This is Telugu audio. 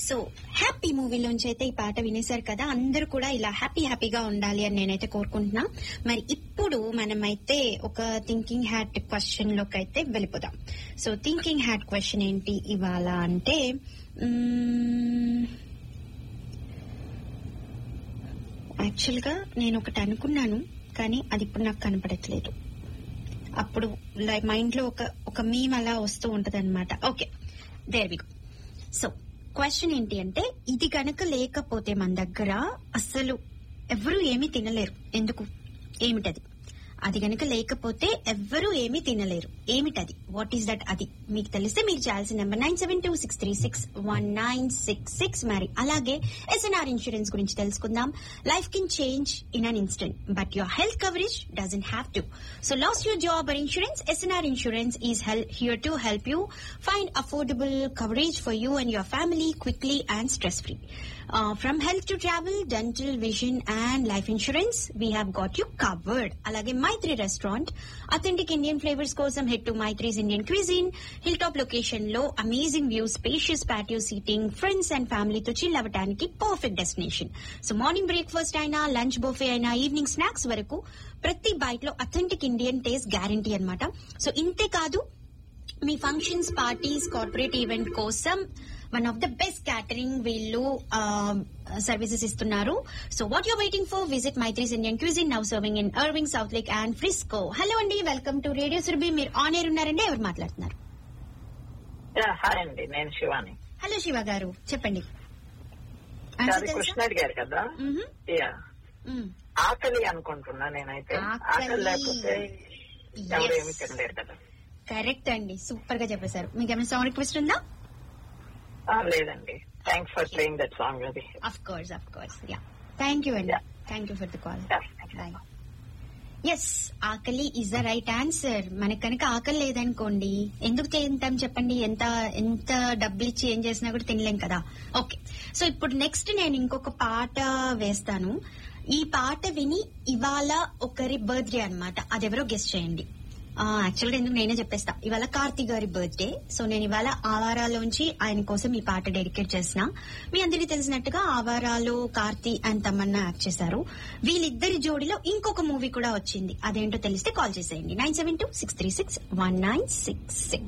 సో హ్యాపీ మూవీలోంచి అయితే ఈ పాట వినేశారు కదా అందరూ కూడా ఇలా హ్యాపీ హ్యాపీగా ఉండాలి అని నేనైతే కోరుకుంటున్నా మరి ఇప్పుడు మనమైతే ఒక థింకింగ్ హ్యాట్ క్వశ్చన్ లోకి అయితే వెళ్ళిపోదాం సో థింకింగ్ హ్యాట్ క్వశ్చన్ ఏంటి ఇవాళ అంటే యాక్చువల్ గా నేను ఒకటి అనుకున్నాను కానీ అది ఇప్పుడు నాకు కనపడట్లేదు అప్పుడు లైక్ మైండ్ లో ఒక ఒక మీమ్ అలా వస్తూ ఉంటది అనమాట okay there we so question ఏంటి అంటే ఇది కనుక లేకపోతే మన దగ్గర అస్సలు ఎవరు ఏమీ తినలేరు ఎందుకు ఏమిటది అది కనుక లేకపోతే ఎవ్వరూ ఏమీ తినలేరు ఏమిటది వాట్ ఈస్ దట్ అది మీకు తెలిస్తే మీకు చేయాల్సిన number nine seven two six three six one nine six six మరి అలాగే ఎస్ఎన్ఆర్ ఇన్సూరెన్స్ గురించి తెలుసుకుందాం life can change in an instant but your health coverage doesn't have to so lose your job or insurance SNR insurance is here to help you find affordable coverage for you and your family quickly and stress free from health to travel dental vision and life insurance we have got you covered అలాగే Maitri restaurant authentic Indian flavours కోసం head to Maitri's Indian cuisine hill top location లో amazing view spacious patio seating friends and ఫ్యామిలీతో చిల్ అవ్వడానికి perfect destination so morning breakfast అయినా లంచ్ బొఫే అయినా ఈవినింగ్ స్నాక్స్ వరకు ప్రతి బైట్ లో అథెంటిక్ ఇండియన్ టేస్ట్ గ్యారంటీ అన్నమాట సో ఇంతే కాదు మీ ఫంక్షన్స్ పార్టీస్ కార్పొరేట్ ఈవెంట్ కోసం one of the best catering వీళ్ళు సర్వీసెస్ ఇస్తున్నారు so what you're waiting for visit Maitri's Indian cuisine now serving in Irving Southlake and Frisco hello అండి వెల్కమ్ టు రేడియో సురభి మీరు ఆన్ ఎయిర్ ఉన్నారండి ఎవరు మాట్లాడుతున్నారు హాయ్ అండి నేను శివాని హలో శివ గారు చెప్పండి అది Answer తెలుసా? క్వశ్చన్ అడిగారు కదా మ్మ్. యా మ్మ్. ఆకలి అనుకుంటున్నా నేనైతే ఆకలి. ఆకలి లేకపోతే ఎవరు Yes. ఏమి తినలేరు కదా కరెక్ట్ అండి సూపర్ గా చెప్పేశారు మీకు ఏమైనా సాంగ్ రిక్వెస్ట్ ఉందా ఆ, లేదండి thanks for playing that song అది of course of course yeah thank you అండి Yeah. Thank you for the call Yeah, thank you. Bye yes ఆకలి ఇస్ ద రైట్ ఆన్సర్ మనకి కనుక ఆకలి లేదనుకోండి ఎందుకు తింటాం చెప్పండి ఎంత ఎంత డబ్బులు ఇచ్చి ఏం చేసినా కూడా తినలేం కదా ఓకే సో ఇప్పుడు నెక్స్ట్ నేను ఇంకొక పాట వేస్తాను ఈ పాట విని ఇవాళ ఒకరి బర్త్డే అన్నమాట అదెవరో గెస్ట్ చేయండి యాక్చువల్గా ఎందుకు నేనే చెప్పేస్తా ఇవాళ కార్తీక్ గారి బర్త్డే సో నేను ఇవాళ ఆవారాలోంచి ఆయన కోసం ఈ పాట డెడికేట్ చేసిన మీ అందరికీ తెలిసినట్టుగా ఆవారాలో కార్తీ అండ్ తమన్నా యాక్ట్ చేశారు వీళ్ళిద్దరి జోడిలో ఇంకొక మూవీ కూడా వచ్చింది అదేంటో తెలిస్తే కాల్ చేసేయండి nine seven two six three six one nine six six